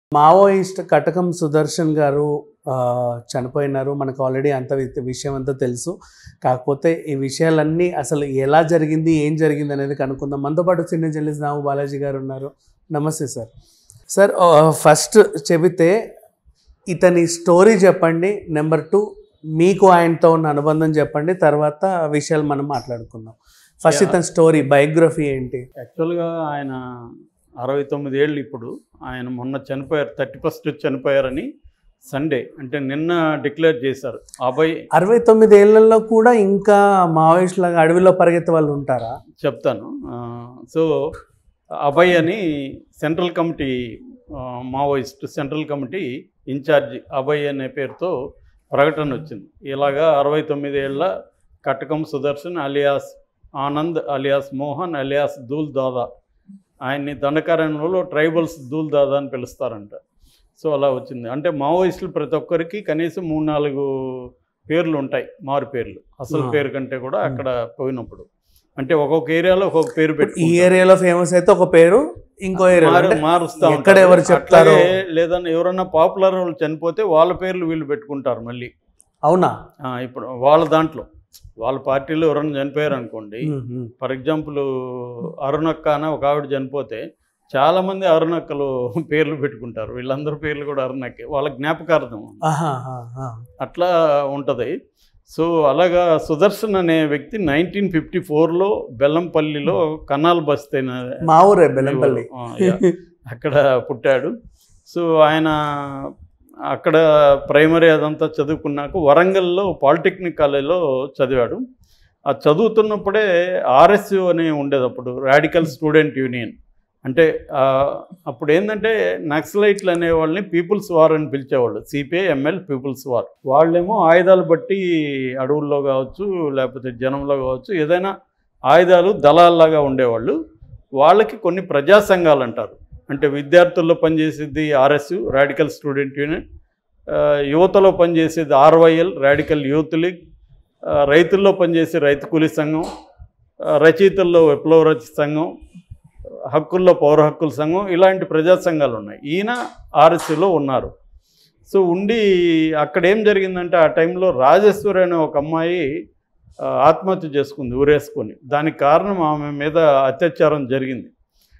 Maoist కటకం సుదర్శన్ గారు ఆ, చనిపోయినారు మనకు ఆల్రెడీ అంత వి- విషయం అంతా తెలుసు కాకపోతే ఈ విషయాలన్నీ అసలు ఎలా జరిగింది ఏం జరిగింది అనేది కనుక్కుందాం మనతో పాటు చిన్న జల్లిస్ నాము బాలాజీ గారు ఉన్నారు నమస్తే సార్ సార్ ఆ, ఫస్ట్ చెబితే ఇతని స్టోరీ చెప్పండి నెంబర్ టూ మీకు ఆయనతో ఉన్న అనుబంధం చెప్పండి తర్వాత విషయాలు మనం మాట్లాడుకుందాం ఫస్ట్ Yeah. ఇతని స్టోరీ బయోగ్రఫీ ఏంటి యాక్చువల్గా ఆయన అరవై తొమ్మిది ఏళ్ళు ఇప్పుడు ఆయన మొన్న చనిపోయారు థర్టీ ఫస్ట్ చనిపోయారని సండే అంటే నిన్న డిక్లేర్ చేశారు అభయ్ అరవై తొమ్మిది ఏళ్లలో కూడా ఇంకా మావోయిస్ట్ లాగా అడవిలో పరిగెత్తే వాళ్ళు ఉంటారా చెప్తాను ఆ, సో అభయ్ అని సెంట్రల్ కమిటీ ఆ, Maoist central committee incharge Abhay అనే పేరుతో ప్రకటన వచ్చింది ఇలాగా అరవై తొమ్మిది ఏళ్ళ Katakam Sudarshan alias Anand alias Mohan alias Dool Dada ఆయన్ని దండకారణ్యంలో ట్రైబల్స్ దూల్ దాదా అని పిలుస్తారంట సో అలా వచ్చింది అంటే మావోయిస్టులు ప్రతి ఒక్కరికి కనీసం మూడు నాలుగు పేర్లు ఉంటాయి మారు పేర్లు అసలు ఆ. పేరు కంటే కూడా అక్కడ పోయినప్పుడు అంటే ఒక్కొక్క ఏరియాలో ఒక్కొక్క పేరు ఇప్పుడు ఈ పెట్టి ఏరియాలో ఫేమస్ అయితే ఒక పేరు ఇంకో ఏరియా మారుస్తా ఎక్కడ ఉంటారు. ఎవరు చెప్తారో. అట్లాగే లేదన్నా ఎవరన్నా పాపులర్ వాళ్ళు చనిపోతే వాళ్ళ పేర్లు వీళ్ళు పెట్టుకుంటారు మళ్ళీ అవునా ఆ, ఇప్పుడు వాళ్ళ దాంట్లో వాళ్ళ పార్టీలో ఎవరైనా చనిపోయారు అనుకోండి ఉమ్, ఉమ్. ఫర్ ఎగ్జాంపుల్ అరుణక్క అని ఒక ఆవిడ చనిపోతే చాలా మంది అరుణక్కలు పేర్లు పెట్టుకుంటారు వీళ్ళందరి పేర్లు కూడా అరుణక్కే వాళ్ళ జ్ఞాపకార్థం ఆహా, ఆహా, ఆహా. అట్లా ఉంటుంది సో అలాగా సుదర్శన్ అనే వ్యక్తి నైన్టీన్ ఫిఫ్టీ ఫోర్లో బెల్లంపల్లిలో కనాల్ బస్తీ అనే- మా ఊరే బెల్లంపల్లి ఆ, యా. అక్కడ పుట్టాడు సో ఆయన అక్కడ ప్రైమరీ అదంతా చదువుకున్నాక వరంగల్లో పాలిటెక్నిక్ కాలేజీలో చదివాడు ఆ చదువుతున్నప్పుడే ఆర్ఎస్యు అని ఉండేది అప్పుడు రాడికల్ స్టూడెంట్ యూనియన్ అంటే ఆ, అప్పుడు ఏంటంటే నక్సలైట్లు అనే వాళ్ళని పీపుల్స్ వార్ అని పిలిచేవాళ్ళు సిపిఐ ఎంఎల్ పీపుల్స్ వార్ వాళ్ళేమో ఆయుధాలు బట్టి అడవుల్లో కావచ్చు లేకపోతే జనంలో కావచ్చు ఏదైనా ఆయుధాలు దళాల్లాగా ఉండేవాళ్ళు వాళ్ళకి కొన్ని ప్రజా సంఘాలు అంటారు అంటే విద్యార్థుల్లో పనిచేసేది ఆర్ఎస్యు రాడికల్ స్టూడెంట్ యూనియన్ ఆ, యువతలో పనిచేసేది ఆర్వైఎల్ రాడికల్ యూత్ లీగ్ ఆ, రైతుల్లో పనిచేసే రైతు కూలీ సంఘం ఆ, రచయితల్లో విప్లవ రచయిత సంఘం హక్కుల్లో పౌర హక్కుల సంఘం ఇలాంటి ప్రజా సంఘాలు ఉన్నాయి ఈయన ఆర్ఎస్యులో ఉన్నారు సో ఉండి అక్కడ ఏం జరిగిందంటే ఆ టైంలో రాజేశ్వరి అనే ఒక అమ్మాయి ఆ, ఆత్మహత్య చేసుకుంది ఊరేసుకొని దానికి కారణం ఆమె మీద అత్యాచారం జరిగింది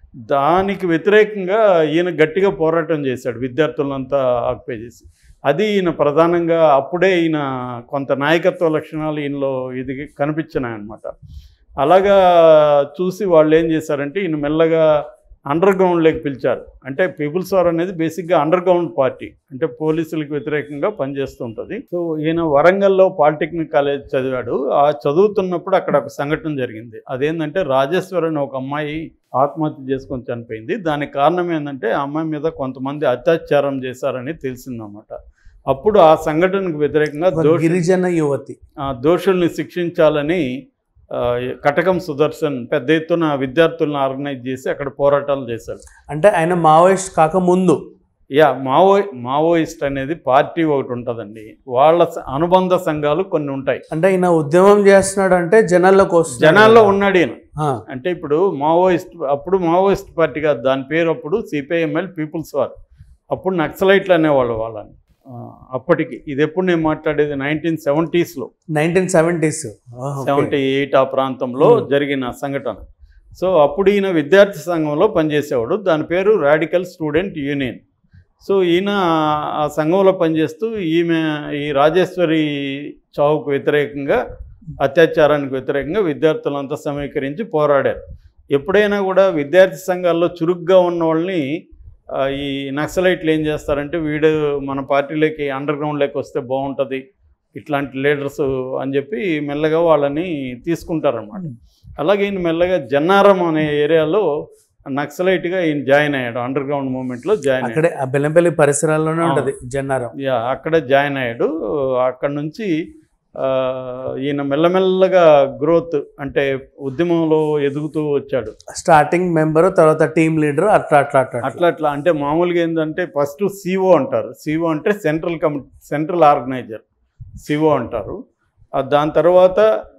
దానికి వ్యతిరేకంగా ఈయన గట్టిగా పోరాటం చేశాడు విద్యార్థులంతా ఆక్యుపై చేసి అది ఈయన ప్రధానంగా అప్పుడే ఈయన కొంత నాయకత్వ లక్షణాలు ఈయనలో ఇది కనిపించినాయి అన్నమాట అలాగా చూసి వాళ్ళు ఏం చేశారంటే ఈయన మెల్లగా అండర్ గ్రౌండ్లోకి పిలిచారు అంటే పీపుల్స్ వార్ అనేది బేసిక్గా అండర్ గ్రౌండ్ పార్టీ అంటే పోలీసులకు వ్యతిరేకంగా పనిచేస్తుంటుంది సో ఈయన వరంగల్లో పాలిటెక్నిక్ కాలేజ్ చదివాడు ఆ చదువుతున్నప్పుడు అక్కడ ఒక సంఘటన జరిగింది అదేంటంటే రాజేశ్వరి అని ఒక అమ్మాయి ఆత్మహత్య చేసుకొని చనిపోయింది దానికి కారణం ఏంటంటే ఆ అమ్మాయి మీద కొంతమంది అత్యాచారం చేశారని తెలిసిందన్నమాట అప్పుడు ఆ సంఘటనకు వ్యతిరేకంగా ఒక దోషి గిరిజన యువతి ఆ, దోషుల్ని శిక్షించాలని ఆ, కటకం సుదర్శన్ పెద్ద ఎత్తున విద్యార్థులను ఆర్గనైజ్ చేసి అక్కడ పోరాటాలు చేశాడు అంటే ఆయన మావోయిస్ట్ కాక ముందు యా మావో మావోయిస్ట్ అనేది పార్టీ ఒకటి ఉంటుందండి వాళ్ళ స- అనుబంధ సంఘాలు కొన్ని ఉంటాయి అంటే ఈయన ఉద్యమం చేస్తున్నాడు అంటే జనాల్లోకి వస్తున్నాడు జనాల్లో ఉన్నాడు ఈయన ఆ, అంటే ఇప్పుడు మావోయిస్ట్ అప్పుడు మావోయిస్ట్ పార్టీ కాదు దాని పేరు అప్పుడు సిపిఐఎంఎల్ పీపుల్స్ వార్ అప్పుడు నక్సలైట్లు అనేవాళ్ళు వాళ్ళని ఆ, అప్పటికి ఇది ఎప్పుడు నేను మాట్లాడేది నైన్టీన్ సెవెంటీస్లో నైన్టీన్ సెవెంటీస్ సెవెంటీ ఎయిట్ ఆ ప్రాంతంలో Hmm. జరిగిన సంఘటన సో అప్పుడు ఈయన విద్యార్థి సంఘంలో పనిచేసేవాడు దాని పేరు రాడికల్ స్టూడెంట్ యూనియన్ సో ఈయన ఆ సంఘంలో పనిచేస్తూ ఈమె ఈ రాజేశ్వరి చావుకు వ్యతిరేకంగా అత్యాచారానికి వ్యతిరేకంగా విద్యార్థులంతా సమీకరించి పోరాడారు ఎప్పుడైనా కూడా విద్యార్థి సంఘాల్లో చురుగ్గా ఉన్న వాళ్ళని ఆ, ఈ నక్సలైట్లు ఏం చేస్తారంటే వీడు మన పార్టీలోకి అండర్ గ్రౌండ్లోకి వస్తే బాగుంటుంది ఇట్లాంటి లీడర్స్ అని చెప్పి మెల్లగా వాళ్ళని తీసుకుంటారనమాట అలాగే ఈయన మెల్లగా జన్నారం అనే ఏరియాలో నక్సలైట్గా ఈయన జాయిన్ అయ్యాడు అండర్ గ్రౌండ్ మూమెంట్లో జాయిన్ అయ్యాడు అక్కడే ఆ బెల్లంపల్లి పరిసరాల్లోనే ఉంటది జన్నారం యా అక్కడ జాయిన్ అయ్యాడు అక్కడ నుంచి ఆ, ఈయన మెల్లమెల్లగా గ్రోత్ అంటే ఉద్యమంలో ఎదుగుతూ వచ్చాడు స్టార్టింగ్ మెంబర్ తర్వాత టీమ్ లీడర్ అట్లా అట్లా అట్లా అట్లా. అట్లా అట్లా అంటే మామూలుగా ఏంటంటే ఫస్ట్ సిఓ అంటారు సిఓ అంటే central committee central organiser CO అంటారు ఆ దాని తర్వాత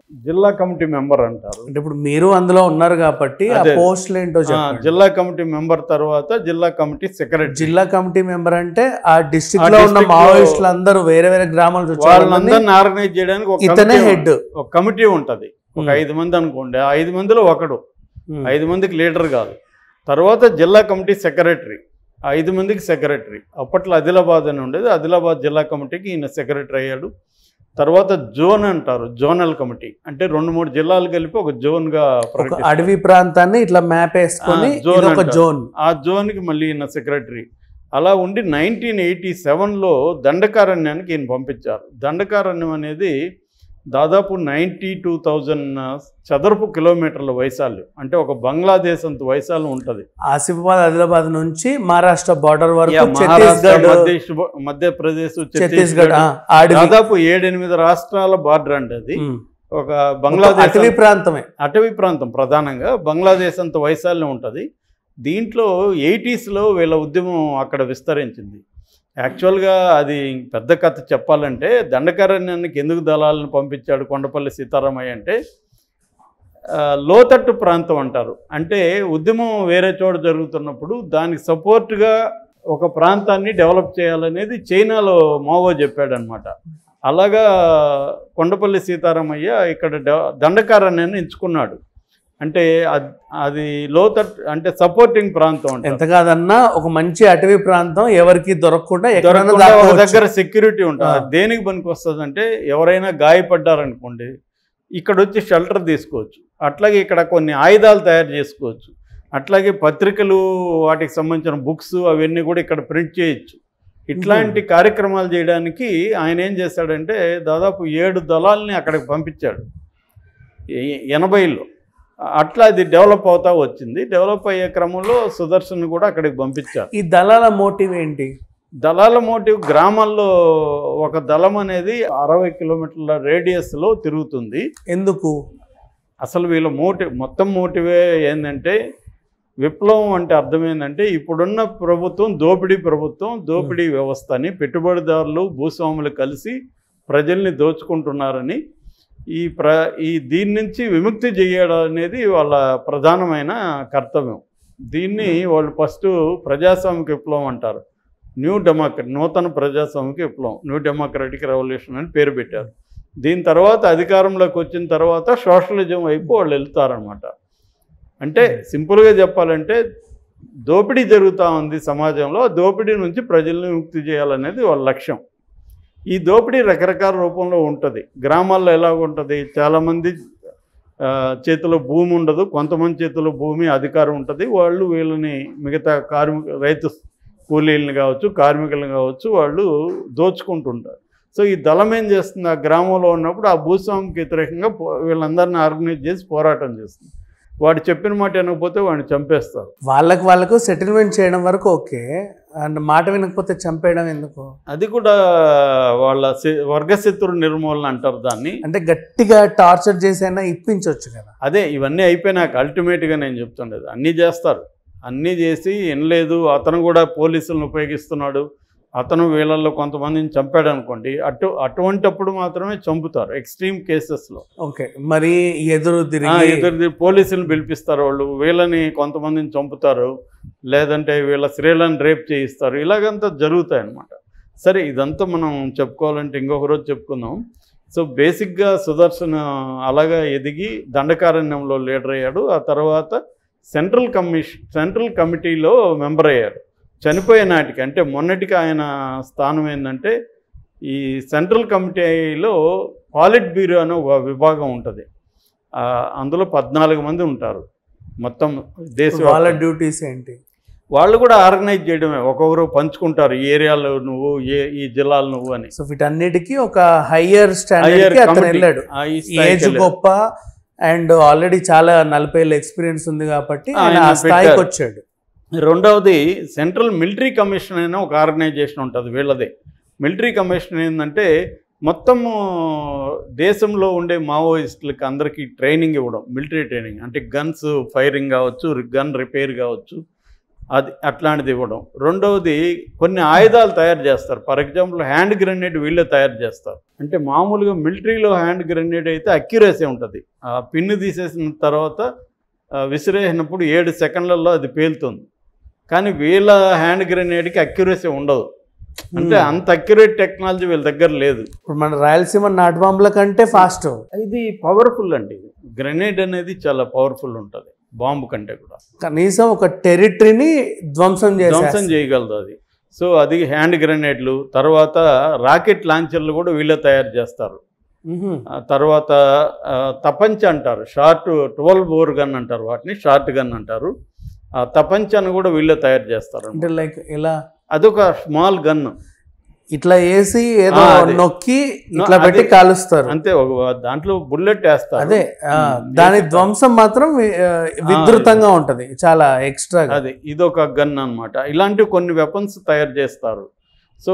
జిల్లా కమిటీ మెంబర్ అంటారు అంటే ఇప్పుడు మీరు అందులో ఉన్నారు కాబట్టి ఆ అదే. పోస్టులు ఏంటో ఆ, చెప్పండి జిల్లా కమిటీ మెంబర్ తర్వాత జిల్లా కమిటీ సెక్రటరీ జిల్లా కమిటీ మెంబర్ అంటే ఆ డిస్ట్రిక్ట్ ఆ లో ఉన్న district లో మావోయిస్టులు అందరూ వేరే వేరే గ్రామాల నుంచి వచ్చే వాళ్ళని వాళ్ళందరినీ ఆర్గనైజ్ చేయడానికి ఒక ఇతనే కమిటీ హెడ్ ఒక కమిటీ ఉంటది ఒక ఐదు మంది అనుకోండి ఆ ఐదు మందిలో ఒకడు ఐదు మందికి లీడర్ కాదు తర్వాత జిల్లా కమిటీ సెక్రటరీ ఐదు మందికి సెక్రటరీ అప్పట్లో ఆదిలాబాద్ అని ఉండేది ఆదిలాబాద్ జిల్లా కమిటీకి ఈయన సెక్రటరీ అయ్యాడు తర్వాత జోన్ అంటారు జోనల్ కమిటీ అంటే రెండు మూడు జిల్లాలు కలిపి ఒక జోన్గా ఒక ప్రకటిస్తారు అడవి ప్రాంతాన్ని ఇట్లా మ్యాప్ వేసుకొని ఆ, జోన్ ఇది ఒక అంటారు. జోన్ ఆ జోన్కి మళ్ళీ ఈయన సెక్రటరీ అలా ఉండి నైన్టీన్ ఎయిటీ సెవెన్లో దండకారణ్యానికి ఈయన పంపించారు దండకారణ్యం అనేది దాదాపు నైంటీ టూ థౌజండ్ చదరపు కిలోమీటర్ల వైశాల్యం అంటే ఒక బంగ్లాదేశ్ అంత వైశాల్యం ఉంటుంది ఆసిఫాబాద్ ఆదిలాబాద్ నుంచి మహారాష్ట్ర బార్డర్ వరకు యా, మహారాష్ట్ర ఛత్తీస్గఢ్ మధ్య మధ్యప్రదేశ్ ఛత్తీస్గఢ్ ఛత్తీస్గఢ్ ఆ, అడవి దాదాపు ఏడెనిమిది రాష్ట్రాల బార్డర్ అండి అది ఉమ్. ఒక మొత్తం బంగ్లాదేశ్ అటవీ ప్రాంతమే అటవీ ప్రాంతం ప్రధానంగా బంగ్లాదేశ్ అంత వైశాల్యం ఉంటుంది దీంట్లో ఎయిటీస్లో వీళ్ళ ఉద్యమం అక్కడ విస్తరించింది యాక్చువల్గా అది పెద్ద కథ చెప్పాలంటే దండకారణ్యానికి ఎందుకు దళాలను పంపించాడు కొండపల్లి సీతారామయ్య అంటే ఆ, లోతట్టు ప్రాంతం అంటారు అంటే ఉద్యమం వేరే చోట జరుగుతున్నప్పుడు దానికి సపోర్ట్గా ఒక ప్రాంతాన్ని డెవలప్ చేయాలనేది చైనాలో మావో చెప్పాడనమాట అలాగా కొండపల్లి సీతారామయ్య ఇక్కడ డ- దండకారణ్యాన్ని ఎంచుకున్నాడు అంటే అద్- అది లోతట్ అంటే సపోర్టింగ్ ప్రాంతం అంటే ఎంత కాదన్నా ఒక మంచి అటవీ ప్రాంతం ఎవరికి దొరకకుండా ఎక్కడైనా దొరకకుండా ఒక దాక్కోవచ్చు. దగ్గర సెక్యూరిటీ ఉంటుంది ఆ. అది దేనికి పనికి వస్తుంది అంటే ఎవరైనా గాయపడ్డారనుకోండి ఇక్కడ వచ్చి షెల్టర్ తీసుకోవచ్చు అట్లాగే ఇక్కడ కొన్ని ఆయుధాలు తయారు చేసుకోవచ్చు అట్లాగే పత్రికలు వాటికి సంబంధించిన బుక్స్ అవన్నీ కూడా ఇక్కడ ప్రింట్ చేయొచ్చు ఇట్లాంటి కార్యక్రమాలు చేయడానికి ఆయన ఏం చేశాడంటే దాదాపు ఏడు దళాలని అక్కడికి పంపించాడు ఎ- ఎనభైలో అట్లా అది డెవలప్ అవుతా వచ్చింది డెవలప్ అయ్యే క్రమంలో సుదర్శన్ కూడా అక్కడికి పంపించారు ఈ దళాల మోటివ్ ఏంటి దళాల మోటివ్ గ్రామాల్లో ఒక దళం అనేది అరవై కిలోమీటర్ల రేడియస్లో తిరుగుతుంది ఎందుకు అసలు వీళ్ళ మోటివ్ మొత్తం మోటివే ఏంటంటే విప్లవం అంటే అర్థం ఏంటంటే ఇప్పుడున్న ప్రభుత్వం దోపిడీ ప్రభుత్వం దోపిడీ వ్యవస్థని పెట్టుబడిదారులు భూస్వాములు కలిసి ప్రజల్ని దోచుకుంటున్నారని ఈ ప్ర ఈ దీని నుంచి విముక్తి చేయడం అనేది వాళ్ళ ప్రధానమైన కర్తవ్యం దీన్ని వాళ్ళు ఫస్ట్ ప్రజాస్వామిక విప్లవం అంటారు న్యూ డెమోక్రటీ నూతన ప్రజాస్వామిక విప్లవం న్యూ డెమోక్రటిక్ రెవల్యూషన్ అని పేరు పెట్టారు దీని తర్వాత అధికారంలోకి వచ్చిన తర్వాత సోషలిజం వైపు వాళ్ళు వెళ్తారనమాట అంటే సింపుల్గా చెప్పాలంటే దోపిడీ జరుగుతూ ఉంది సమాజంలో ఆ దోపిడీ నుంచి ప్రజల్ని విముక్తి చేయాలనేది వాళ్ళ లక్ష్యం ఈ దోపిడీ రకరకాల రూపంలో ఉంటుంది గ్రామాల్లో ఎలా ఉంటుంది చాలామంది ఆ, చేతిలో భూమి ఉండదు కొంతమంది చేతిలో భూమి అధికారం ఉంటుంది వాళ్ళు వీళ్ళని మిగతా కార్మిక రైతు కూలీలను కావచ్చు కార్మికులను కావచ్చు వాళ్ళు దోచుకుంటుంటారు సో ఈ దళం ఏం చేస్తుంది ఆ గ్రామంలో ఉన్నప్పుడు ఆ భూస్వామికి వ్యతిరేకంగా పో- వీళ్ళందరినీ ఆర్గనైజ్ చేసి పోరాటం చేస్తుంది వాడు చెప్పిన మాట వినకపోతే వాడిని చంపేస్తారు వాళ్ళకి వాళ్ళకు సెటిల్మెంట్ చేయడం వరకు ఓకే అండ్ మాట వినకపోతే చంపేయడం ఎందుకు అది కూడా వాళ్ళ శ- వర్గశత్రు నిర్మూలన అంటారు దాన్ని అంటే గట్టిగా టార్చర్ చేసైనా ఇప్పించవచ్చు కదా అదే ఇవన్నీ అయిపోయినాక అల్టిమేట్గా నేను చెప్తుండేది అన్నీ చేస్తారు అన్నీ చేసి వినలేదు అతను కూడా పోలీసులను ఉపయోగిస్తున్నాడు అతను వీళ్ళల్లో కొంతమందిని చంపాడు అనుకోండి అటు అటువంటప్పుడు మాత్రమే చంపుతారు ఎక్స్ట్రీమ్ కేసెస్లో ఓకే మరి ఎదురు ఆ, తిరిగి ఇద్దరు పోలీసులను పిలిపిస్తారు వాళ్ళు వీళ్ళని కొంతమందిని చంపుతారు లేదంటే వీళ్ళ స్త్రీలను రేప్ చేయిస్తారు ఇలాగంతా జరుగుతాయి అన్నమాట సరే ఇదంతా మనం చెప్పుకోవాలంటే ఇంకొక రోజు చెప్పుకుందాం సో బేసిక్గా సుదర్శన్ అలాగా ఎదిగి దండకారణ్యంలో లీడర్ అయ్యాడు ఆ తర్వాత సెంట్రల్ కమిషన్ సెంట్రల్ కమిటీలో మెంబర్ అయ్యాడు చనిపోయే నాటికి అంటే మొన్నటికి ఆయన స్థానం ఏంటంటే ఈ సెంట్రల్ కమిటీలో పాలిట్ బ్యూరో అనే ఒక విభాగం ఉంటుంది ఆ, అందులో పద్నాలుగు మంది ఉంటారు మొత్తం దేశ వాళ్ళ డ్యూటీస్ ఏంటి వాళ్ళు కూడా ఆర్గనైజ్ చేయడమే ఒక్కొక్కరు పంచుకుంటారు ఈ ఏరియాలో నువ్వు ఏ ఈ జిల్లాలో నువ్వు అని సో వీటన్నిటికీ ఒక హయ్యర్ Higher స్టాండర్డ్ కి అతను committee. వెళ్ళాడు ఆ, ఈ స్థాయికి ఏజ్ వెళ్ళాడు. గొప్ప అండ్ ఆల్రెడీ చాలా నలభై ఏళ్ళ ఎక్స్పీరియన్స్ ఉంది కాబట్టి ఆయన ఆయన ఆ స్థాయికి పెట్టారు. వచ్చాడు రెండవది సెంట్రల్ మిలిటరీ కమిషన్ అయిన ఒక ఆర్గనైజేషన్ ఉంటుంది వీళ్ళదే మిలిటరీ కమిషన్ ఏంటంటే మొత్తము దేశంలో ఉండే మావోయిస్టులకి అందరికీ ట్రైనింగ్ ఇవ్వడం మిలిటరీ ట్రైనింగ్ అంటే గన్స్ ఫైరింగ్ కావచ్చు గన్ రిపేర్ కావచ్చు అది అట్లాంటిది ఇవ్వడం రెండవది కొన్ని ఆయుధాలు తయారు చేస్తారు ఫర్ ఎగ్జాంపుల్ హ్యాండ్ గ్రెనేడ్ వీళ్ళే తయారు చేస్తారు అంటే మామూలుగా మిలిటరీలో హ్యాండ్ గ్రెనేడ్ అయితే అక్యురసీ ఉంటుంది ఆ పిన్ను తీసేసిన తర్వాత ఆ, విసిరేసినప్పుడు ఏడు సెకండ్లలో అది పేలుతుంది కానీ వీళ్ళ హ్యాండ్ గ్రెనేడ్కి అక్యురసీ ఉండదు అంటే Hmm. అంత అక్యురేట్ టెక్నాలజీ వీళ్ళ దగ్గర లేదు ఇప్పుడు మన రాయలసీమ నాటు బాంబుల కంటే ఫాస్ట్ ఇది పవర్ఫుల్ అండి గ్రెనేడ్ అనేది చాలా పవర్ఫుల్ ఉంటుంది బాంబు కంటే కూడా కనీసం ఒక టెరిటరీని ధ్వంసం ధ్వంసం చేసి చేయగలదు అది సో అది హ్యాండ్ గ్రెనేడ్లు తర్వాత రాకెట్ లాంచర్లు కూడా వీళ్ళే తయారు చేస్తారు ఆ తర్వాత ఆ, తపంచ అంటారు షార్ట్ ట్వెల్వ్ బోర్ గన్ అంటారు వాటిని షార్ట్ గన్ అంటారు ఆ తపంచ అని కూడా వీళ్ళే తయారు చేస్తారు అంటే లైక్ ఇలా అదొక స్మాల్ గన్ ఇట్లా వేసి ఏదో ఆ, అదే. నొక్కి నో, ఇట్లా పెట్టి అదే. కాలుస్తారు అంతే ఒక దాంట్లో బుల్లెట్ వేస్తారు అదే ఆ, ఉమ్, దాని వేసి- ధ్వంసం మాత్రం వి- ఆ, విస్తృతంగా ఉంటది చాలా ఎక్స్ట్రా అది ఇదొక గన్ అన్నమాట ఇలాంటి కొన్ని వెపన్స్ తయారు చేస్తారు సో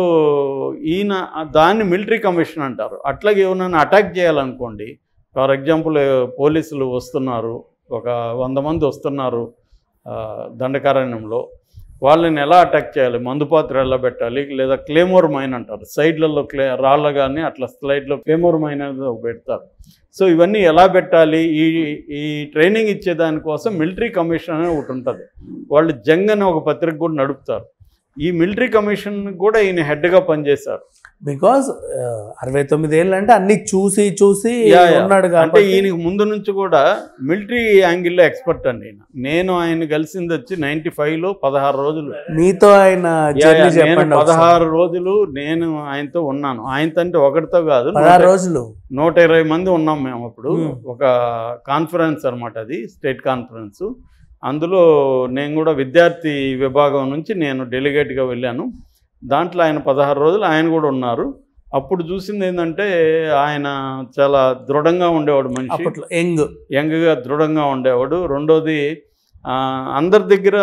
ఈయన దాన్ని మిలిటరీ కమిషన్ అంటారు అట్లాగే ఏమైనా అటాక్ చేయాలనుకోండి ఫర్ ఎగ్జాంపుల్ పోలీసులు వస్తున్నారు ఒక వంద మంది వస్తున్నారు ఆ, దండకారణ్యంలో వాళ్ళని ఎలా అటాక్ చేయాలి మందుపాత్ర ఎలా పెట్టాలి లేదా క్లేమోర్ మైన్ అంటారు సైడ్లలో క్లే రాళ్ళ కానీ అట్లా స్లైడ్లో క్లేమోర్ మైన్ అనేది ఒకటి పెడతారు సో ఇవన్నీ ఎలా పెట్టాలి ఈ ఈ ట్రైనింగ్ ఇచ్చే దానికోసం మిలిటరీ కమిషన్ అని ఒకటి ఉంటుంది వాళ్ళు జంగ్ అని ఒక పత్రిక కూడా నడుపుతారు ఈ మిలిటరీ కమిషన్ కూడా ఈయన హెడ్గా పనిచేశారు బికాస్ అరవై తొమ్మిది ఏళ్ళు అంటే అన్ని చూసి చూసి యా, యా. ఉన్నాడు అంటే కాబట్టి ఈయనకి ముందు నుంచి కూడా మిలిటరీ యాంగిల్లో ఎక్స్పర్ట్ అండి ఈయన నేను ఆయన కలిసింది వచ్చి నైంటీ ఫైవ్లో పదహారు రోజులు మీతో ఆయన యా, యా, జర్నీ నేను చెప్పండి ఒకసారి. పదహారు రోజులు నేను ఆయనతో ఉన్నాను ఆయనతో అంటే ఒకటితో కాదు పదహారు నూట- రోజులు నూట ఇరవై మంది ఉన్నాం మేము అప్పుడు Hmm. ఒక కాన్ఫరెన్స్ అనమాట అది స్టేట్ కాన్ఫరెన్స్ అందులో నేను కూడా విద్యార్థి విభాగం నుంచి నేను డెలిగేట్గా వెళ్ళాను దాంట్లో ఆయన పదహారు రోజులు ఆయన కూడా ఉన్నారు అప్పుడు చూసింది ఏంటంటే ఆయన చాలా దృఢంగా ఉండేవాడు మనిషి అప్పట్లో యంగ్ యంగ్గా దృఢంగా ఉండేవాడు రెండోది ఆ, అందరి దగ్గర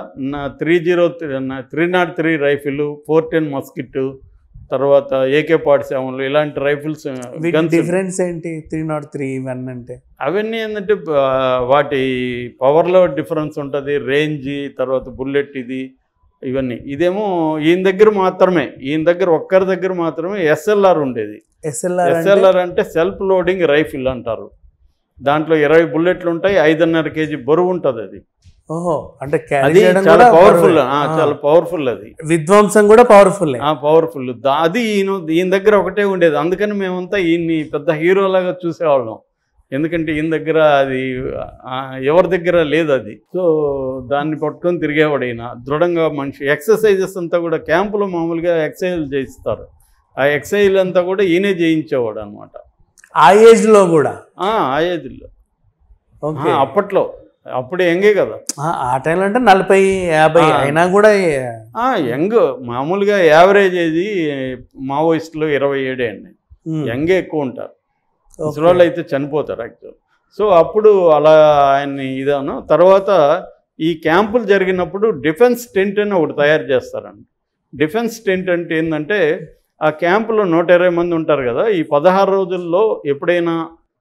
three zero three not three rifle four ten musket తర్వాత ఏకే ఫార్టీ సెవెన్లు ఇలాంటి రైఫిల్స్ వీటి గన్స్ డిఫరెన్స్ ఏంటి త్రీ నాట్ త్రీ వన్ అంటే అవన్నీ ఏంటంటే ఆ, వాటి పవర్లో డిఫరెన్స్ ఉంటుంది రేంజ్ తర్వాత బుల్లెట్ ఇది ఇవన్నీ ఇదేమో ఈయన దగ్గర మాత్రమే ఈయన దగ్గర ఒక్కరి దగ్గర మాత్రమే ఎస్ఎల్ఆర్ ఉండేది ఎస్ఎల్ఆర్ అంటే ఎస్ఎల్ఆర్ అంటే సెల్ఫ్ లోడింగ్ రైఫిల్ అంటారు దాంట్లో ఇరవై బుల్లెట్లు ఉంటాయి ఐదున్నర కేజీ బరువు ఉంటుంది అది ఓహో అంటే క్యారీ అది చేయడం చాలా కూడా పవర్ఫుల్ బరువే. ఆ. చాలా పవర్ఫుల్ అది విధ్వంసం కూడా పవర్ఫుల్ ఆ పవర్ఫుల్ అది ఈయన ఈయన దగ్గర ఒకటే ఉండేది అందుకని మేమంతా ఈయన్ని పెద్ద హీరోలాగా చూసేవాళ్ళం ఎందుకంటే ఈయన దగ్గర అది ఆ, ఎవరి దగ్గర లేదు అది సో దాన్ని పట్టుకొని తిరిగేవాడు ఈయన దృఢంగా మనిషి ఎక్సర్సైజెస్ అంతా కూడా క్యాంపులో మామూలుగా ఎక్సర్సైజ్ చేయిస్తారు ఆ ఎక్సర్సైజ్ అంతా కూడా ఈయనే చేయించేవాడు అనమాట ఆ ఏజ్ లో కూడా ఆ ఏజ్లో ఓకే అప్పట్లో అప్పుడు ఎంగే కదా ఆ, ఆ టైంలో అంటే నలభై యాభై ఆ. అయినా కూడా ఆ, యంగ్ మామూలుగా యావరేజ్ ఏది మావోయిస్టులు ఇరవై ఏడే అండి ఉమ్, యంగే ఎక్కువ ఉంటారు ఓకే. ముసలోళ్ళు అయితే చనిపోతారు యాక్చువల్ సో అప్పుడు అలా ఆయన్ని ఇదాను తర్వాత ఈ క్యాంపులు జరిగినప్పుడు డిఫెన్స్ టెంట్ అని ఒకటి తయారు చేస్తారండి డిఫెన్స్ టెంట్ అంటే ఏంటంటే ఆ క్యాంపులో నూట ఇరవై మంది ఉంటారు కదా ఈ పదహారు రోజుల్లో ఎప్పుడైనా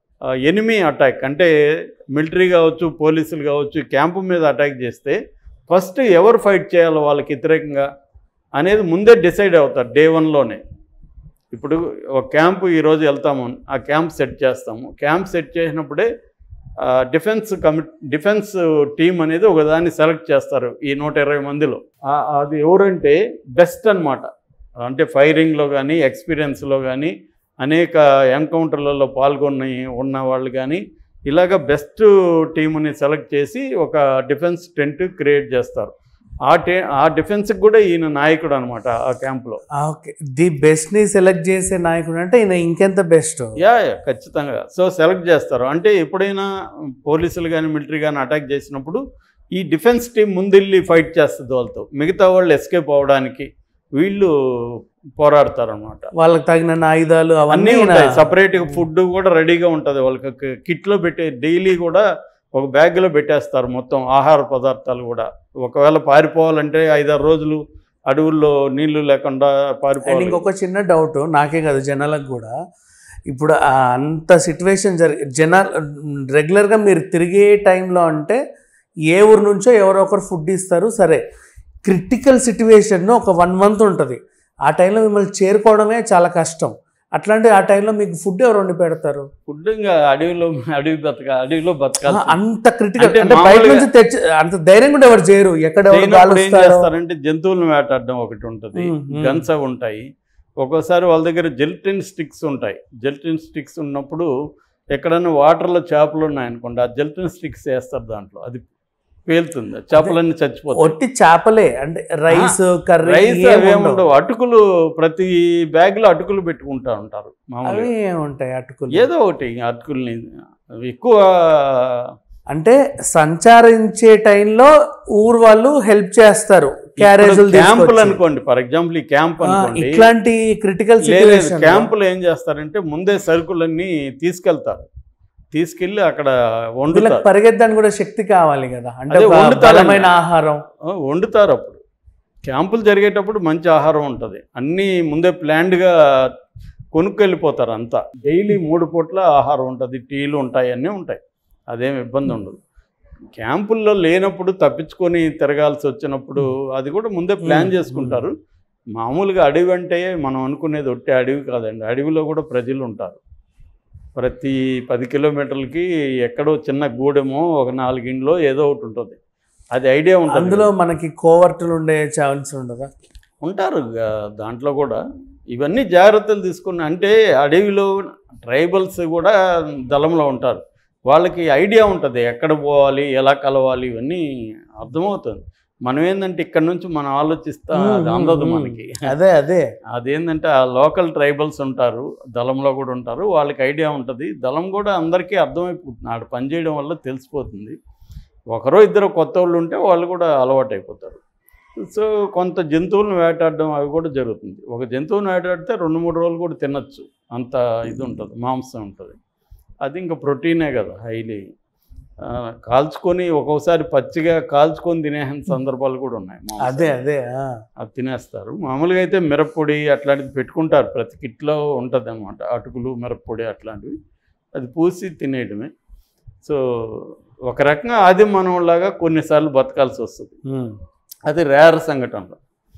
ఎనిమీ అటాక్ అంటే మిలిటరీ కావచ్చు పోలీసులు కావచ్చు క్యాంపు మీద అటాక్ చేస్తే ఫస్ట్ ఎవరు ఫైట్ చేయాలో వాళ్ళకి వ్యతిరేకంగా అనేది ముందే డిసైడ్ అవుతారు డే వన్లోనే ఇప్పుడు ఒక క్యాంపు ఈరోజు వెళ్తాము ఆ క్యాంప్ సెట్ చేస్తాము క్యాంప్ సెట్ చేసినప్పుడే ఆ, డిఫెన్స్ కమి డిఫెన్స్ టీం అనేది ఒకదాన్ని సెలెక్ట్ చేస్తారు ఈ నూట ఇరవై మందిలో ఆ- అది ఎవరంటే బెస్ట్ అన్నమాట అంటే ఫైరింగ్లో కానీ ఎక్స్పీరియన్స్లో కానీ అనేక ఎన్కౌంటర్లలో పాల్గొని ఉన్న వాళ్ళు కానీ ఇలాగ బెస్ట్ టీముని సెలెక్ట్ చేసి ఒక డిఫెన్స్ టెంట్ క్రియేట్ చేస్తారు ఆ టే ఆ డిఫెన్స్కి కూడా ఈయన నాయకుడు అనమాట ఆ క్యాంప్లో ఆ, ఓకే ది బెస్ట్ ని సెలెక్ట్ చేసే నాయకుడు అంటే ఈయన ఇంకెంత బెస్ట్ యా యా ఖచ్చితంగా సో సెలెక్ట్ చేస్తారు అంటే ఎప్పుడైనా పోలీసులు కానీ మిలిటరీ కానీ అటాక్ చేసినప్పుడు ఈ డిఫెన్స్ టీం ముందెళ్ళి ఫైట్ చేస్తుంది వాళ్ళతో మిగతా వాళ్ళు ఎస్కేప్ అవ్వడానికి వీళ్ళు పోరాడతారనమాట వాళ్ళకి తగిన ఆయుధాలు అవన్నీ అన్నీ ఈయన- ఉంటాయి సపరేట్గా ఫుడ్ కూడా రెడీగా ఉంటుంది వాళ్ళకి కి- కిట్లో పెట్టే డైలీ కూడా ఒక బ్యాగ్లో పెట్టేస్తారు మొత్తం ఆహార పదార్థాలు కూడా ఒకవేళ పారిపోవాలంటే ఐదారు రోజులు అడవుల్లో నీళ్లు లేకుండా అండ్ పారిపోవాలి ఇంకొక చిన్న డౌట్ నాకే కాదు జనాలకు కూడా ఇప్పుడు ఆ అంత సిచ్యువేషన్ జరిగి జనాలు రెగ్యులర్గా మీరు తిరిగే టైంలో అంటే ఏ ఊరు నుంచో ఎవరో ఒకరు ఫుడ్ ఇస్తారు సరే క్రిటికల్ సిచ్యువేషన్ ఒక వన్ మంత్ ఉంటుంది ఆ టైంలో మిమ్మల్ని చేరుకోవడమే చాలా కష్టం అట్లాంటి ఆ టైంలో మీకు ఫుడ్ ఎవరు వండి పెడతారు ఫుడ్ ఇంకా అడవిలో అడవి బతక అడవిలో ఆ, బతకాలి అంత క్రిటికల్ అంటే అంటే బయట మామూలుగా- నుంచి తెచ్చి అంత ధైర్యం కూడా ఎవరు చేయరు ఎక్కడ ఎవరు చేయనప్పుడు ఏం కాలుస్తారో. చేస్తారంటే జంతువులను వేటాడడం ఒకటి ఉంటుంది ఉమ్, ఉమ్. గన్స్ అవి ఉంటాయి ఒక్కోసారి వాళ్ళ దగ్గర జెల్టిన్ స్టిక్స్ ఉంటాయి జెల్టిన్ స్టిక్స్ ఉన్నప్పుడు ఎక్కడైనా వాటర్లో చేపలు ఉన్నాయనుకోండి ఆ జెల్టిన్ స్టిక్స్ వేస్తారు దాంట్లో అది పేలుతుంది చేపలన్నీ చచ్చిపోతాయి ఒట్టి చేపలే అంటే రైస్ కర్రీ రైస్ ఏం అవి ఉండవు. ఉండవు అటుకులు ప్రతి బ్యాగ్ లో అటుకులు పెట్టుకుంటా ఉంటారు అవి మామూలుగా ఉంటాయి అటుకులు ఏదో ఒకటి అటుకుల్ని అవి ఎక్కువ అంటే సంచారించే టైంలో ఊరు వాళ్ళు హెల్ప్ చేస్తారు క్యారేజీలు క్యాంపులు తీసుకొచ్చి. అనుకోండి ఫర్ ఎగ్జాంపుల్ ఈ క్యాంప్ ఆ, అనుకోండి ఇట్లాంటి క్రిటికల్ లేదు సిచ్యువేషన్ క్యాంపులు ఏం చేస్తారంటే ముందే సరుకులన్నీ తీసుకెళ్తారు తీసుకెళ్ళి అక్కడ వీళ్ళకి వండుతారు పరిగెత్తడానికి కూడా శక్తి కావాలి కదా అంటే అదే ఒక వండుతారండి. బలమైన ఆహారం ఆ, వండుతారు అప్పుడు క్యాంపులు జరిగేటప్పుడు మంచి ఆహారం ఉంటుంది అన్నీ ముందే ప్లాన్డ్గా కొనుక్కెళ్ళిపోతారు అంతా డైలీ మూడు పూట్ల ఆహారం ఉంటుంది టీలు ఉంటాయి అన్నీ ఉంటాయి అదేం ఇబ్బంది ఉండదు క్యాంపుల్లో లేనప్పుడు తప్పించుకొని తిరగాల్సి వచ్చినప్పుడు అది కూడా ముందే ప్లాన్ మ్మ్. చేసుకుంటారు మామూలుగా అడవి అంటే మనం అనుకునేది ఒట్టి అడవి కాదండి అడవిలో కూడా ప్రజలు ఉంటారు ప్రతి పది కిలోమీటర్లకి ఎక్కడో చిన్న గూడెమో ఒక నాలుగింట్లో ఏదో ఒకటి ఉంటుంది అది ఐడియా ఉంటుంది అందులో మనకి కోవర్టులు ఉండే ఛాన్స్ ఉండదా ఉంటారు ఇక దాంట్లో కూడా ఇవన్నీ జాగ్రత్తలు తీసుకుని అంటే అడవిలో ట్రైబల్స్ కూడా దళంలో ఉంటారు వాళ్ళకి ఐడియా ఉంటుంది ఎక్కడ పోవాలి ఎలా కలవాలి ఇవన్నీ అర్థమవుతుంది మనం ఏంటంటే ఇక్కడ నుంచి మనం ఆలోచిస్తా అది అందదు మనకి అదే అదే అదేంటంటే ఆ లోకల్ ట్రైబల్స్ ఉంటారు దళంలో కూడా ఉంటారు వాళ్ళకి ఐడియా ఉంటుంది దళం కూడా అందరికీ అర్థమైపోతుంది ఆడ పనిచేయడం వల్ల తెలిసిపోతుంది ఒకరో ఇద్దరు కొత్త వాళ్ళు ఉంటే వాళ్ళు కూడా అలవాటు అయిపోతారు సో కొంత జంతువులను వేటాడడం అవి కూడా జరుగుతుంది ఒక జంతువుని వేటాడితే రెండు మూడు రోజులు కూడా తినచ్చు అంత ఇది ఉంటుంది మాంసం ఉంటుంది అది ఇంకా ప్రోటీనే కదా హైలీ కాల్చుకొని ఒక్కొక్కసారి పచ్చిగా కాల్చుకొని తినే సందర్భాలు కూడా ఉన్నాయి మాంసం. అదే అదే ఆ. అది తినేస్తారు మామూలుగా అయితే మిరప్పొడి అట్లాంటిది పెట్టుకుంటారు ప్రతి కిట్లో ఉంటుంది అనమాట అటుకులు మిరప్పొడి అట్లాంటివి అది పూసి తినేయడమే సో ఒక రకంగా ఆది మనవులాగా కొన్నిసార్లు బతకాల్సి వస్తుంది ఉమ్. అది రేర్ సంఘటనలు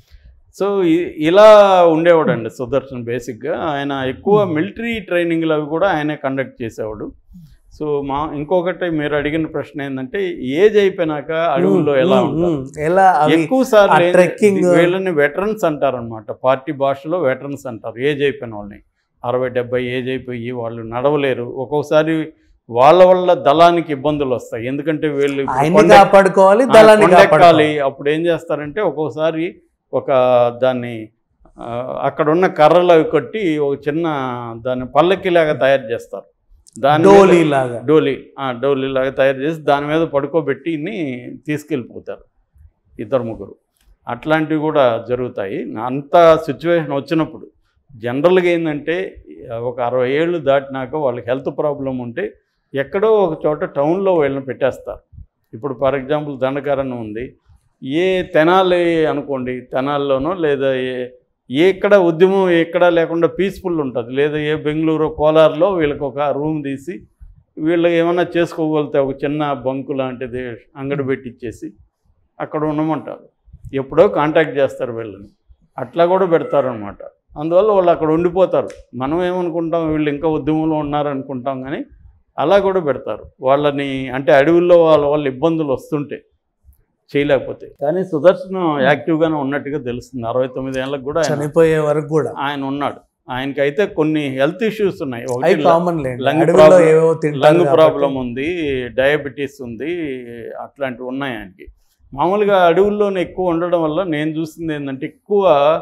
సో ఇ- ఇలా ఉండేవాడండి సుదర్శన్ బేసిక్గా ఆయన ఎక్కువ మిలిటరీ ట్రైనింగ్లు అవి కూడా ఆయనే కండక్ట్ చేసేవాడు సో మా ఇంకొకటి మీరు అడిగిన ప్రశ్న ఏంటంటే ఏజ్ అయిపోయినాక అడవుల్లో ఎలా ఉమ్, ఉంటారు ఉమ్. ఎలా అవి ఎక్కువ సార్లు ఆ ఏంది- trekking- వీళ్ళని వెటరన్స్ అంటారు అనమాట పార్టీ భాషలో వెటరన్స్ అంటారు ఏజ్ అయిపోయిన వాళ్ళని అరవై డెబ్బై ఏజ్ అయిపోయి వాళ్ళు నడవలేరు ఒక్కొక్కసారి వాళ్ళ వల్ల దళానికి ఇబ్బందులు వస్తాయి ఎందుకంటే వీళ్ళు ఇప్పుడు ఆయన్ని కొండ- కాపాడుకోవాలి ఆ, దళాన్ని కొండ ఎక్కాలి కాపాడుకోవాలి అప్పుడు ఏం చేస్తారంటే ఒక్కొక్కసారి ఒక దాన్ని ఆ, అక్కడ ఉన్న కర్రలు అవి కొట్టి ఒక చిన్న దాన్ని పల్లకిలాగా తయారు చేస్తారు దాని మీద- డోలీ లాగా డోలీ ఆ, డోలీ లాగా తయారు చేసి దాని మీద పడుకోబెట్టి ఇన్ని తీసుకెళ్ళిపోతారు ఇద్దరు ముగ్గురు అట్లాంటివి కూడా జరుగుతాయి అంత సిచ్యువేషన్ వచ్చినప్పుడు జనరల్గా ఏంటంటే ఒక అరవై ఏళ్ళు దాటినాక వాళ్ళకి హెల్త్ ప్రాబ్లం ఉంటే ఎక్కడో ఒక చోట టౌన్లో వీళ్ళని పెట్టేస్తారు ఇప్పుడు ఫర్ ఎగ్జాంపుల్ దండకారణం ఉంది ఏ తెనాలి అనుకోండి తెనాల్లోనో లేదా ఏ ఏ ఎక్కడ ఉద్యమం ఎక్కడ లేకుండా పీస్ఫుల్ ఉంటుంది లేదా ఏ బెంగళూరు కోలార్లో వీళ్ళకి ఒక రూమ్ తీసి వీళ్ళు ఏమన్నా చేసుకోగలితే ఒక చిన్న బంకు లాంటిది అంగడి పెట్టిచ్చేసి అక్కడ ఉండమంటారు ఎప్పుడో కాంటాక్ట్ చేస్తారు వీళ్ళని అట్లా కూడా పెడతారు అనమాట అందువల్ల వాళ్ళు అక్కడ ఉండిపోతారు మనం ఏమనుకుంటాం వీళ్ళు ఇంకా ఉద్యమంలో ఉన్నారు అనుకుంటాం కానీ అలా కూడా పెడతారు వాళ్ళని అంటే అడవుల్లో వాళ్ళ వాళ్ళ ఇబ్బందులు వస్తుంటే చేయలేకపోతే కానీ సుదర్శనం యాక్టివ్గానే ఉన్నట్టుగా తెలుస్తుంది అరవై తొమ్మిది ఏళ్ళకి కూడా ఆయన చనిపోయే వరకు కూడా ఆయన ఉన్నాడు ఆయనకైతే కొన్ని హెల్త్ ఇష్యూస్ ఉన్నాయి అవి ఒకటి కామన్ లేండి లంగ్ అడవిలో ప్రాబ్లం- ఏవో తింటారు లంగ్ కాబట్టి. ప్రాబ్లం ఉంది డయాబెటీస్ ఉంది అట్లాంటివి ఉన్నాయి ఆయనకి మామూలుగా అడవుల్లోనే ఎక్కువ ఉండడం వల్ల నేను చూసింది ఏంటంటే ఎక్కువ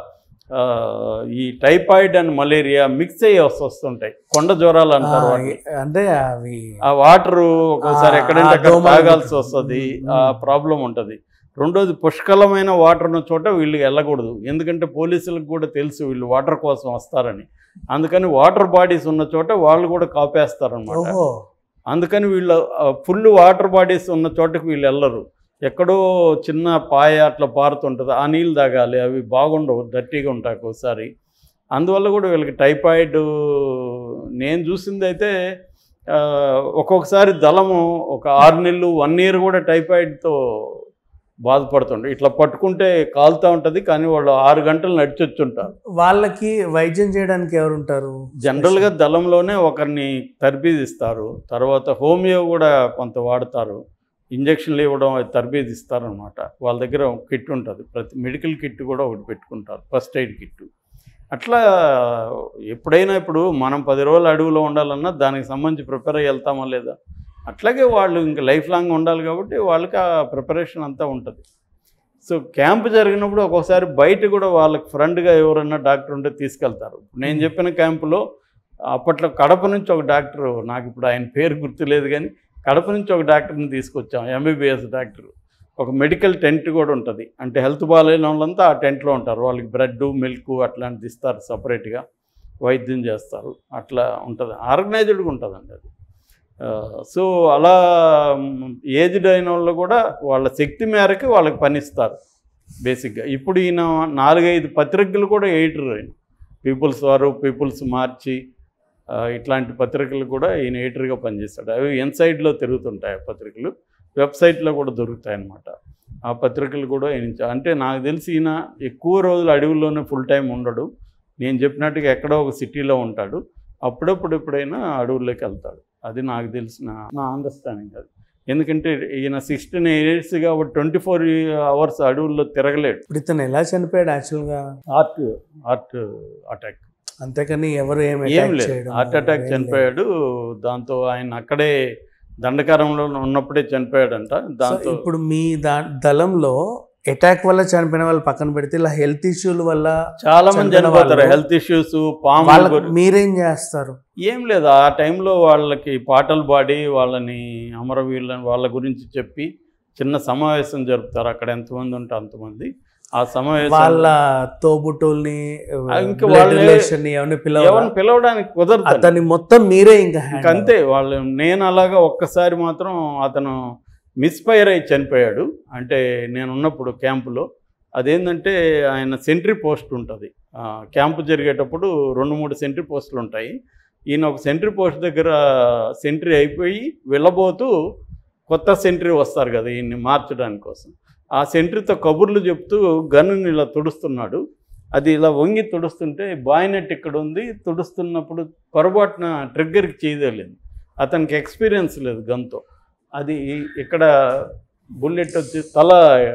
ఆ, ఈ టైఫాయిడ్ అండ్ మలేరియా మిక్స్ అయ్యి వస్తు- వస్తుంటాయి కొండ జ్వరాలు ఆ, అంటారు వాటిని. అంటే అవి ఆ వాటర్ ఒక్కోసారి ఆ, ఎక్కడంటే ఆ అక్కడ దోమలు తాగాల్సి వస్తుంది ఉమ్, ఆ ఉమ్. ప్రాబ్లం ఉంటుంది రెండోది పుష్కలమైన వాటర్ ఉన్న చోట వీళ్ళు వెళ్ళకూడదు ఎందుకంటే పోలీసులకు కూడా తెలుసు వీళ్ళు వాటర్ కోసం వస్తారని అందుకని వాటర్ బాడీస్ ఉన్న చోట వాళ్ళు కూడా కాపేస్తారనమాట ఓహో అందుకని వీళ్ళు ఫుల్ వాటర్ బాడీస్ ఉన్న చోటకి వీళ్ళు వెళ్ళరు ఎక్కడో చిన్న పాయ అట్లా పారుతుంటుంది ఆ నీళ్ళు తాగాలి అవి బాగుండవు డర్టీగా ఉంటాయి ఒకసారి అందువల్ల కూడా వీళ్ళకి టైఫాయిడ్ నేను చూసింది అయితే ఆ, ఒక్కొక్కసారి దళము ఒక ఆరు నెలలు వన్ ఇయర్ కూడా టైఫాయిడ్తో బాధపడుతుంటారు ఇట్లా పట్టుకుంటే కాలుతూ ఉంటుంది కానీ వాళ్ళు ఆరు గంటలు నడిచొచ్చుంటారు వాళ్ళకి వైద్యం చేయడానికి ఎవరు ఉంటారు జనరల్గా దళంలోనే ఒకరిని తర్బీదిస్తారు తర్వాత హోమియో కూడా కొంత వాడతారు ఇంజక్షన్లు ఇవ్వడం అది తర్బీదు ఇస్తారనమాట వాళ్ళ దగ్గర ఒక కిట్ ఉంటుంది ప్రతి మెడికల్ కిట్ కూడా ఒకటి పెట్టుకుంటారు ఫస్ట్ ఎయిడ్ కిట్ అట్లా ఎప్పుడైనా ఇప్పుడు మనం పది రోజులు అడవిలో ఉండాలన్నా దానికి సంబంధించి ప్రిపేర్ అయ్యి వెళ్తామా లేదా అట్లాగే వాళ్ళు ఇంకా లైఫ్ లాంగ్ ఉండాలి కాబట్టి వాళ్ళకి ఆ ప్రిపరేషన్ అంతా ఉంటుంది సో క్యాంప్ జరిగినప్పుడు ఒక్కోసారి బయట కూడా వాళ్ళకి ఫ్రెండ్గా ఎవరన్నా డాక్టర్ ఉంటే తీసుకెళ్తారు నేను చెప్పిన క్యాంపులో అప్పట్లో కడప నుంచి ఒక డాక్టర్ నాకు ఇప్పుడు ఆయన పేరు గుర్తులేదు కానీ కడప నుంచి ఒక డాక్టర్ని తీసుకొచ్చాం ఎంబీబీఎస్ డాక్టర్ ఒక మెడికల్ టెంట్ కూడా ఉంటుంది అంటే హెల్త్ బాగాలేని వాళ్ళంతా ఆ టెంట్లో ఉంటారు వాళ్ళకి బ్రెడ్ మిల్క్ అట్లాంటిది ఇస్తారు సపరేట్గా వైద్యం చేస్తారు అట్లా ఉంటుంది ఆర్గనైజ్డ్గా ఉంటుందండి అది ఆ, సో అలా ఏజ్డ్ అయిన వాళ్ళు కూడా వాళ్ళ శక్తి మేరకు వాళ్ళకి పని ఇస్తారు బేసిక్గా ఇప్పుడు ఈయన నాలుగైదు పత్రికలు కూడా ఎడిటర్ ఆయన పీపుల్స్ వారు పీపుల్స్ మార్చి ఆ, ఇట్లాంటి పత్రికలు కూడా ఈయన ఎడిటర్గా పనిచేస్తాడు అవి ఇన్సైడ్లో తిరుగుతుంటాయి ఆ పత్రికలు వెబ్సైట్లో కూడా దొరుకుతాయి అన్నమాట ఆ పత్రికలు కూడా ఈయన చ- అంటే నాకు తెలిసి ఈయన ఎక్కువ రోజులు అడవుల్లోనే ఫుల్ టైం ఉండడు నేను చెప్పినట్టుగా ఎక్కడో ఒక సిటీలో ఉంటాడు అప్పుడప్పుడు ఎప్పుడైనా అడవుల్లోకి వెళ్తాడు అది నాకు తెలిసిన నా అండర్స్టాండింగ్ అది ఎందుకంటే ఈయన సిక్స్టీన్ ఇయర్స్ కాబట్టి ట్వంటీ ఫోర్ అవర్స్ అడవుల్లో తిరగలేడు ఇప్పుడు ఇతను ఎలా చనిపోయాడు యాక్చువల్గా హార్ట్ హార్ట్ అటాక్ అంతేకాని ఎవరు ఏం ఏం attack లేదు చేయడం హార్ట్ అటాక్ ఏం లేదు. చనిపోయాడు దాంతో ఆయన అక్కడే దండకారంలో ఉన్నప్పుడే చనిపోయాడంట సో దాంతో ఇప్పుడు మీ దా దళంలో అటాక్ వల్ల చనిపోయిన వాళ్ళు పక్కన పెడితే ఇలా హెల్త్ ఇష్యూల వల్ల చాలా మంది చనిపోయిన చనిపోతారు వాళ్ళు- హెల్త్ ఇష్యూస్ పాము వాళ్ళకి మీరేం చేస్తారు ఏం లేదు ఆ టైంలో వాళ్ళకి పాటలు పాడి వాళ్ళని అమరవీరులని వాళ్ళ గురించి చెప్పి చిన్న సమావేశం జరుపుతారు అక్కడ ఎంతమంది ఉంటే అంతమంది ఆ సమావేశం వాళ్ళ తోబుట్టుల్ని ఆ, ఇంకా blood వాళ్ళే- relation ని ఎవరిని పిలవ ఎవరిని పిలవడానికి కుదరదు అతన్ని మొత్తం మీరే ఇంకా ఇంక handle అంతే వాళ్ళు నేను అలాగా ఒక్కసారి మాత్రం అతను మిస్ఫైర్ అయి చనిపోయాడు అంటే నేను ఉన్నప్పుడు క్యాంపులో అదేంటంటే ఆయన సెంట్రీ పోస్ట్ ఉంటుంది ఆ, క్యాంపు జరిగేటప్పుడు రెండు మూడు సెంట్రీ పోస్టులు ఉంటాయి ఈయన ఒక సెంట్రీ పోస్ట్ దగ్గర సెంట్రీ అయిపోయి వెళ్ళబోతూ కొత్త సెంట్రీ వస్తారు కదా ఈయన్ని మార్చడానికి కోసం ఆ సెంట్రీతో కబుర్లు చెప్తూ గన్నుని ఇలా తుడుస్తున్నాడు అది ఇలా వంగి తుడుస్తుంటే బాయినెట్ ఇక్కడ ఉంది తుడుస్తున్నప్పుడు పొరపాటున ట్రిగ్గర్కి చేయదలేదు అతనికి ఎక్స్పీరియన్స్ లేదు గన్తో అది ఇక్కడ బుల్లెట్ వచ్చి తల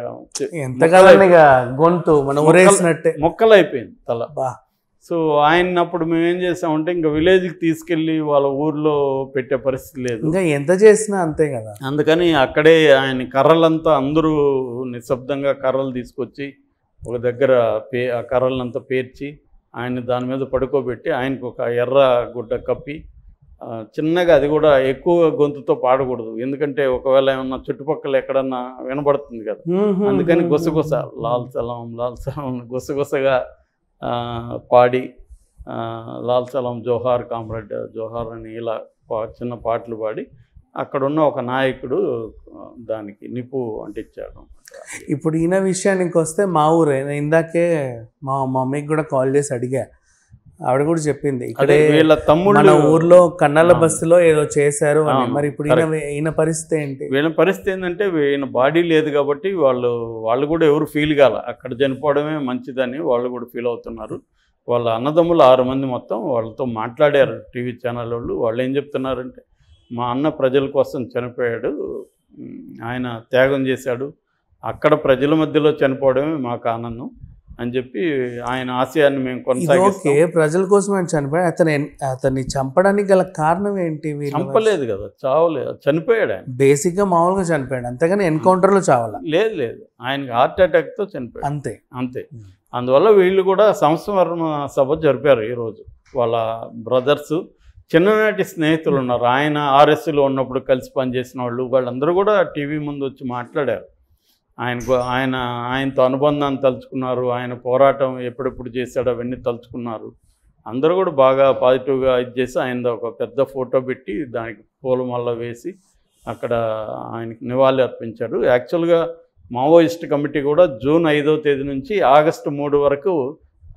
ఎంతకాలం ఇక గొంతు మనం మొక్కలు- ఉరేసినట్టే మొక్కలైపోయింది తల బా సో ఆయన అప్పుడు మేము ఏం చేసామంటే ఇంకా విలేజ్కి తీసుకెళ్ళి వాళ్ళ ఊర్లో పెట్టే పరిస్థితి లేదు ఇంకా ఎంత చేసినా అంతే కదా అందుకని అక్కడే ఆయన కర్రలంతా అందరూ నిశ్శబ్దంగా కర్రలు తీసుకొచ్చి ఒక దగ్గర పే ఆ కర్రలంతా పేర్చి ఆయన దాని మీద పడుకోబెట్టి ఆయనకు ఒక ఎర్ర గుడ్డ కప్పి ఆ, చిన్నగా అది కూడా ఎక్కువ గొంతుతో పాడకూడదు ఎందుకంటే ఒకవేళ ఏమన్నా చుట్టుపక్కల ఎక్కడన్నా వినబడుతుంది కదా అందుకని గుసగుస లాల్ సలాం లాల్ సలాం గుసగుసగా ఆ, పాడి ఆ, లాల్ సలాం జోహార్ కామ్రేడ్ జోహార్ అని ఇలా పా- చిన్న పాటలు పాడి అక్కడున్న ఒక నాయకుడు ఆ, దానికి నిప్పు అంటించాడు ఇప్పుడు ఈయన విషయానికి వస్తే మా ఊరే నేను ఇందాకే మా మమ్మీకి కూడా కాల్ చేసి అడిగా ఆవిడ కూడా చెప్పింది అదే ఇక్కడే వీళ్ళ మన తమ్ముళ్ళు ఊర్లో కన్నాల ఆ. బస్సులో ఏదో చేశారు అని అవును, మరి ఇప్పుడు ఈయన ఈయన పరిస్థితి ఏంటి వీళ్ళ పరిస్థితి ఏంటంటే వీళ్ళ బాడీ లేదు కాబట్టి వాళ్ళు వాళ్ళు కూడా ఎవరు ఫీల్ కాల అక్కడ చనిపోవడమే మంచిదని వాళ్ళు కూడా ఫీల్ అవుతున్నారు వాళ్ళ అన్నదమ్ములు ఆరు మంది మొత్తం వాళ్ళతో మాట్లాడారు టీవీ ఛానల్ వాళ్ళు వాళ్ళు ఏం చెప్తున్నారంటే మా అన్న ప్రజల కోసం చనిపోయాడు ఉమ్, ఆయన త్యాగం చేశాడు అక్కడ ప్రజల మధ్యలో చనిపోవడమే మాకు ఆనందం అని చెప్పి ఆయన ఆశయాన్ని మేము ఇది ఓకే కొనసాగిస్తాం ప్రజల కోసం ఆయన చనిపోయాడు అతను ఎన్- అతన్ని చంపడానికి గల కారణం ఏంటి చంపలేదు కదా చావలేదు చనిపోయాడు ఆయన బేసిక్ గా మామూలుగా చనిపోయాడు అంతేగాని ఎన్కౌంటర్ లో చావాల లేదు లేదు ఆయనకి హార్ట్ అటాక్తో చనిపోయాడు అంతే అంతే అందువల్ల వీళ్ళు కూడా సంస్మరణ సభ జరిపారు ఈరోజు వాళ్ళ బ్రదర్స్ చిన్ననాటి స్నేహితులు ఉన్నారు ఆయన ఆర్ఎస్లో ఉన్నప్పుడు కలిసి పనిచేసిన వాళ్ళు వాళ్ళందరూ కూడా టీవీ ముందు వచ్చి మాట్లాడారు ఆయనకు ఆయన ఆయనతో అనుబంధాన్ని తలుచుకున్నారు ఆయన పోరాటం ఎప్పుడెప్పుడు చేశాడో అవన్నీ తలుచుకున్నారు అందరూ కూడా బాగా పాజిటివ్గా ఇది చేసి ఆయన ఒక పెద్ద ఫోటో పెట్టి దానికి పూలమాల వేసి అక్కడ ఆయనకి నివాళి అర్పించారు యాక్చువల్గా మావోయిస్ట్ కమిటీ కూడా జూన్ ఐదో తేదీ నుంచి ఆగస్టు మూడు వరకు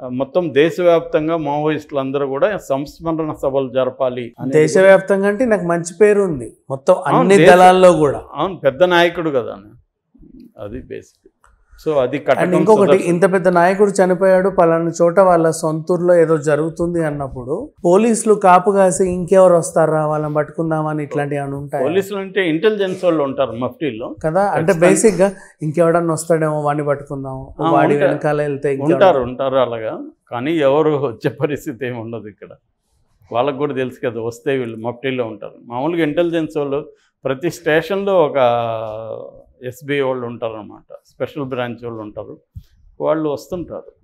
ఆ, మొత్తం దేశవ్యాప్తంగా మావోయిస్టులు అందరూ కూడా సంస్మరణ సభలు జరపాలి అనేది దేశవ్యాప్తంగా అంటే నాకు మంచి పేరు ఉంది మొత్తం అవును, అన్ని దేశ- దళాల్లో కూడా అవును పెద్ద నాయకుడు కదా అది బేసిక్ సో అది అండ్ కటకం ఇంకొకటి సుదర్శన్. ఇంత పెద్ద నాయకుడు చనిపోయాడు పలానా చోట వాళ్ళ సొంతూరులో ఏదో జరుగుతుంది అన్నప్పుడు పోలీసులు కాపు కాసి ఇంకెవరు వస్తారా వాళ్ళని పట్టుకుందామని ఇట్లాంటివి ఏమైనా ఉంటాయి పోలీసులు అంటే ఇంటెలిజెన్స్ వాళ్ళు ఉంటారు మఫ్టీలో కదా అంటే ఖచ్చితంగా. బేసిక్ గా ఇంకెవడన్నా వస్తాడేమో వాడిని పట్టుకుందాం ఆ, వాడి ఉంటారు. వెనకాల వెళ్తే ఇంకెవడన్నా- ఉంటారు ఉంటారు అలాగా కానీ ఎవరు వచ్చే పరిస్థితి ఏమి ఉండదు ఇక్కడ వాళ్ళకు కూడా తెలుసు కదా వస్తే వీళ్ళు మఫ్టీలో ఉంటారు మామూలుగా ఇంటెలిజెన్స్ వాళ్ళు ప్రతి స్టేషన్లో ఒక ఎస్బీ వాళ్ళు ఉంటారు అనమాట స్పెషల్ బ్రాంచ్ వాళ్ళు ఉంటారు వాళ్ళు వస్తుంటారు